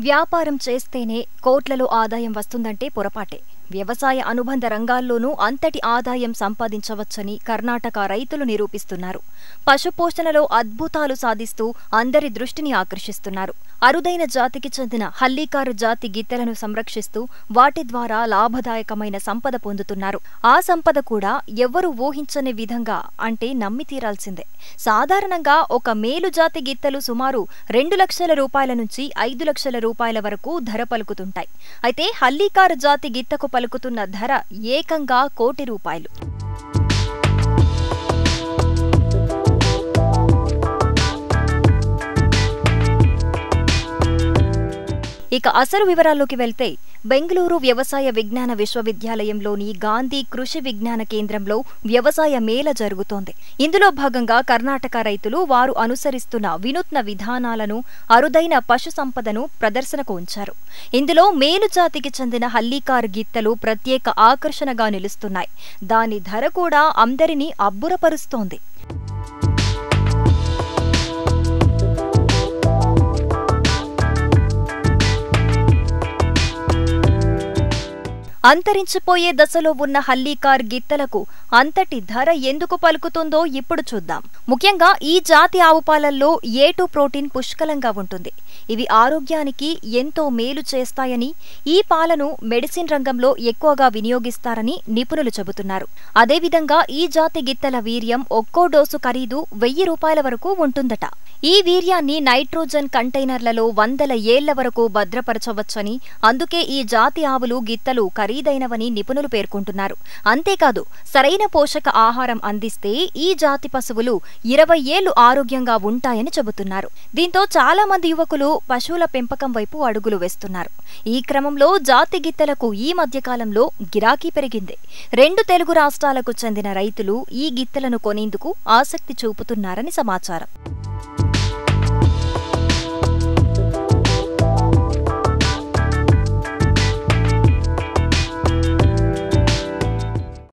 వ్యాపారం చేస్తేనే కోట్లలో ఆదాయం వస్తుందంటే పొరపాటే వ్యవసాయ అనుబంధ రంగాల్లోనూ అంతటి ఆదాయం సంపాదించవచ్చని కర్ణాటక రైతులు నిరూపిస్తున్నారు పశుపోషణలో అద్భుతాలు సాధిస్తూ అందరి దృష్టిని ఆకర్షిస్తున్నారు అరుదైన జాతికి చెందిన హల్లీకారు జాతి గిత్తెలను సంరక్షిస్తూ వాటి ద్వారా లాభదాయకమైన సంపద పొందుతున్నారు ఆ సంపద కూడా ఎవ్వరూ ఊహించని విధంగా అంటే నమ్మి తీరాల్సిందే సాధారణంగా ఒక మేలు జాతి గిత్తెలు సుమారు రెండు లక్షల రూపాయల నుంచి ఐదు లక్షల రూపాయల వరకు ధర పలుకుతుంటాయి అయితే హల్లీకారు జాతి గిత్తకు పలుకుతున్న ధర ఏకంగా కోటి రూపాయలు ఇక అసలు వివరాల్లోకి వెళ్తే బెంగళూరు వ్యవసాయ విజ్ఞాన విశ్వవిద్యాలయంలోని గాంధీ కృషి విజ్ఞాన కేంద్రంలో వ్యవసాయ మేళ జరుగుతోంది ఇందులో భాగంగా కర్ణాటక రైతులు వారు అనుసరిస్తున్న వినూత్న విధానాలను అరుదైన పశు సంపదను ప్రదర్శనకు ఉంచారు ఇందులో మేలు జాతికి చెందిన హల్లీకార్ గిత్తలు ప్రత్యేక ఆకర్షణగా నిలుస్తున్నాయి దాని ధర కూడా అందరినీ అబ్బురపరుస్తోంది అంతరించిపోయే దశలో ఉన్న హల్లీకార్ గిత్తలకు అంతటి ధర ఎందుకు పలుకుతుందో ఇప్పుడు చూద్దాం ముఖ్యంగా ఈ జాతి ఆవు పాలల్లో ఏటు ప్రోటీన్ పుష్కలంగా ఉంటుంది ఇవి ఆరోగ్యానికి ఎంతో మేలు చేస్తాయని ఈ పాలను మెడిసిన్ రంగంలో ఎక్కువగా వినియోగిస్తారని నిపుణులు చెబుతున్నారు అదేవిధంగా ఈ జాతి గిత్తల వీర్యం ఒక్కో డోసు ఖరీదు వెయ్యి రూపాయల వరకు ఉంటుందట ఈ వీర్యాన్ని నైట్రోజన్ కంటైనర్లలో వందల ఏళ్ల వరకు భద్రపరచవచ్చని అందుకే ఈ జాతి ఆవులు గిత్తలు ఖరీదైనవని నిపుణులు పేర్కొంటున్నారు అంతేకాదు సరైన పోషక ఆహారం అందిస్తే ఈ జాతి పశువులు ఇరవై ఏళ్లు ఆరోగ్యంగా ఉంటాయని చెబుతున్నారు దీంతో చాలా మంది యువకులు పశువుల పెంపకం వైపు అడుగులు వేస్తున్నారు ఈ క్రమంలో జాతి గిత్తలకు ఈ మధ్యకాలంలో గిరాకీ పెరిగింది రెండు తెలుగు రాష్ట్రాలకు చెందిన రైతులు ఈ గిత్తలను కొనేందుకు ఆసక్తి చూపుతున్నారని సమాచారం